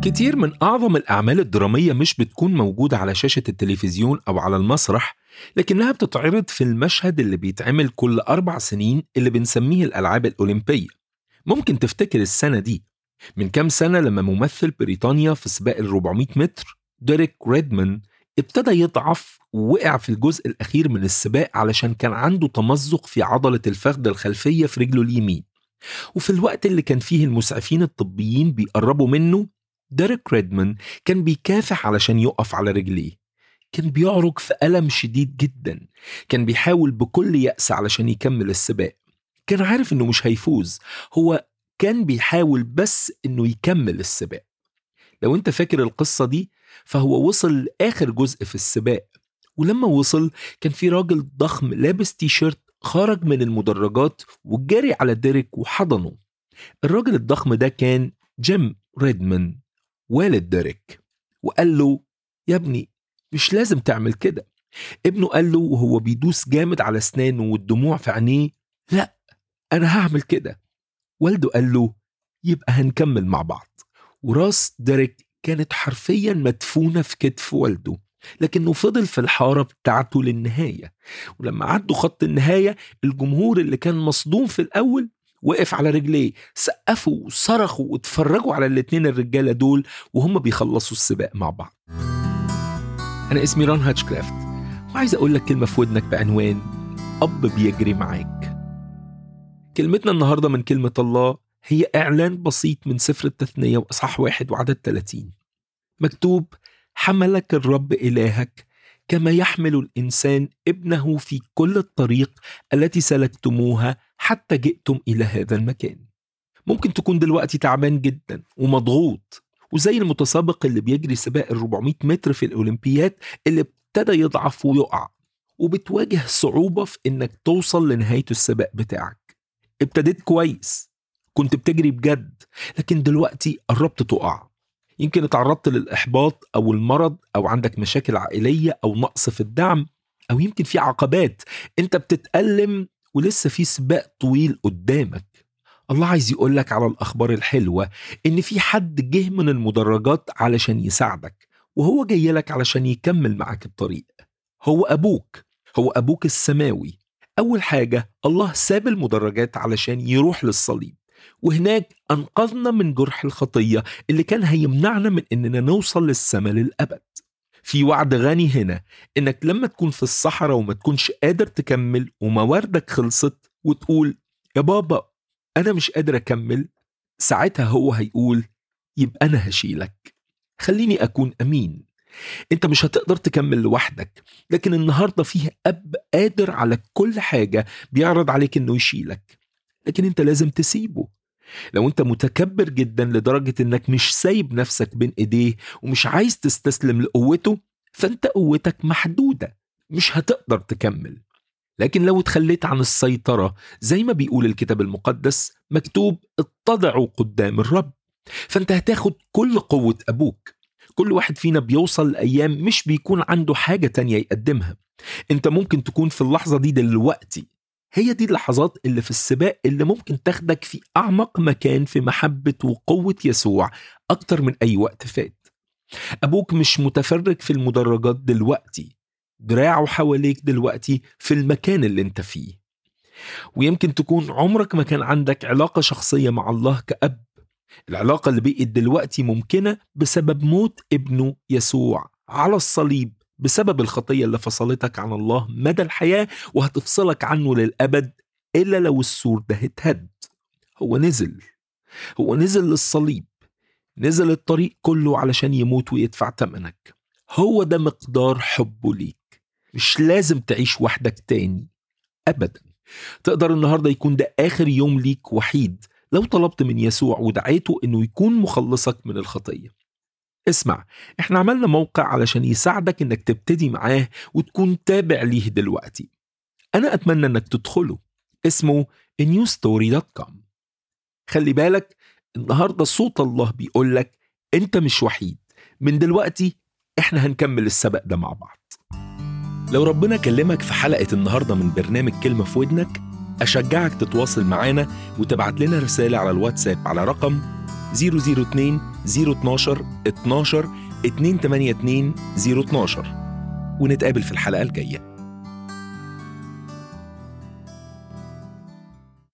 كتير من أعظم الأعمال الدرامية مش بتكون موجودة على شاشة التلفزيون أو على المسرح لكنها بتتعرض في المشهد اللي بيتعمل كل أربع سنين اللي بنسميه الألعاب الأولمبية ممكن تفتكر السنة دي من كام سنة لما ممثل بريطانيا في سباق ال 400 متر ديريك ريدمان ابتدى يضعف ووقع في الجزء الأخير من السباق علشان كان عنده تمزق في عضلة الفخذ الخلفية في رجله اليمين وفي الوقت اللي كان فيه المسعفين الطبيين بيقربوا منه ديريك ريدمان كان بيكافح علشان يقف على رجليه كان بيعرج في ألم شديد جدا كان بيحاول بكل يأس علشان يكمل السباق كان عارف انه مش هيفوز هو كان بيحاول بس انه يكمل السباق لو انت فاكر القصة دي فهو وصل لآخر جزء في السباق ولما وصل كان في راجل ضخم لابس تي شيرت خرج من المدرجات وجري على ديريك وحضنه الراجل الضخم ده كان جيم ريدمان والد ديريك وقال له يا ابني مش لازم تعمل كده ابنه قال له وهو بيدوس جامد على اسنانه والدموع في عينيه لا انا هعمل كده والده قال له يبقى هنكمل مع بعض وراس ديريك كانت حرفيا مدفونه في كتف والده لكنه فضل في الحاره بتاعته للنهايه ولما عدوا خط النهايه الجمهور اللي كان مصدوم في الاول وقف على رجليه سقفوا وصرخوا واتفرجوا على الاتنين الرجاله دول وهم بيخلصوا السباق مع بعض انا اسمي ران هاتشكرافت وعايز اقول لك كلمه في ودنك بعنوان اب بيجري معاك كلمتنا النهارده من كلمه الله هي اعلان بسيط من سفر التثنيه واصحاح واحد وعدد 30 مكتوب حملك الرب الهك كما يحمل الانسان ابنه في كل الطريق التي سلكتموها حتى جئتم الى هذا المكان ممكن تكون دلوقتي تعبان جدا ومضغوط وزي المتسابق اللي بيجري سباق ال 400 متر في الاولمبياد اللي ابتدى يضعف ويقع وبتواجه صعوبه في انك توصل لنهايه السباق بتاعك ابتديت كويس كنت بتجري بجد لكن دلوقتي قربت تقع يمكن اتعرضت للإحباط أو المرض أو عندك مشاكل عائلية أو نقص في الدعم أو يمكن في عقبات أنت بتتألم ولسه في سباق طويل قدامك الله عايز يقولك على الأخبار الحلوة إن في حد جه من المدرجات علشان يساعدك وهو جاي لك علشان يكمل معاك الطريق هو أبوك هو أبوك السماوي أول حاجة الله ساب المدرجات علشان يروح للصليب وهناك أنقذنا من جرح الخطية اللي كان هيمنعنا من إننا نوصل للسماء للأبد في وعد غني هنا إنك لما تكون في الصحراء وما تكونش قادر تكمل ومواردك خلصت وتقول يا بابا أنا مش قادر أكمل ساعتها هو هيقول يبقى أنا هشيلك خليني أكون أمين انت مش هتقدر تكمل لوحدك لكن النهارده فيه اب قادر على كل حاجه بيعرض عليك انه يشيلك لكن انت لازم تسيبه لو انت متكبر جدا لدرجة انك مش سايب نفسك بين ايديه ومش عايز تستسلم لقوته فانت قوتك محدودة مش هتقدر تكمل لكن لو اتخليت عن السيطرة زي ما بيقول الكتاب المقدس مكتوب اتضعوا قدام الرب فانت هتاخد كل قوة ابوك كل واحد فينا بيوصل لأيام مش بيكون عنده حاجة تانية يقدمها انت ممكن تكون في اللحظة دي دلوقتي هي دي اللحظات اللي في السباق اللي ممكن تاخدك في أعمق مكان في محبة وقوة يسوع أكتر من أي وقت فات أبوك مش متفرج في المدرجات دلوقتي دراعه حواليك دلوقتي في المكان اللي انت فيه ويمكن تكون عمرك ما كان عندك علاقة شخصية مع الله كأب العلاقة اللي بقت دلوقتي ممكنة بسبب موت ابنه يسوع على الصليب بسبب الخطية اللي فصلتك عن الله مدى الحياة وهتفصلك عنه للأبد إلا لو السور ده اتهد هو نزل هو نزل للصليب نزل الطريق كله علشان يموت ويدفع تمنك هو ده مقدار حبه ليك مش لازم تعيش وحدك تاني أبدا تقدر النهاردة يكون ده آخر يوم ليك وحيد لو طلبت من يسوع ودعيته انه يكون مخلصك من الخطيه اسمع احنا عملنا موقع علشان يساعدك انك تبتدي معاه وتكون تابع ليه دلوقتي انا اتمنى انك تدخله اسمه newstory.com خلي بالك النهارده صوت الله بيقول لك انت مش وحيد من دلوقتي احنا هنكمل السبق ده مع بعض لو ربنا كلمك في حلقة النهاردة من برنامج كلمة في ودنك أشجعك تتواصل معانا وتبعت لنا رسالة على الواتساب على رقم 002 012 12 282 012 ونتقابل في الحلقة الجاية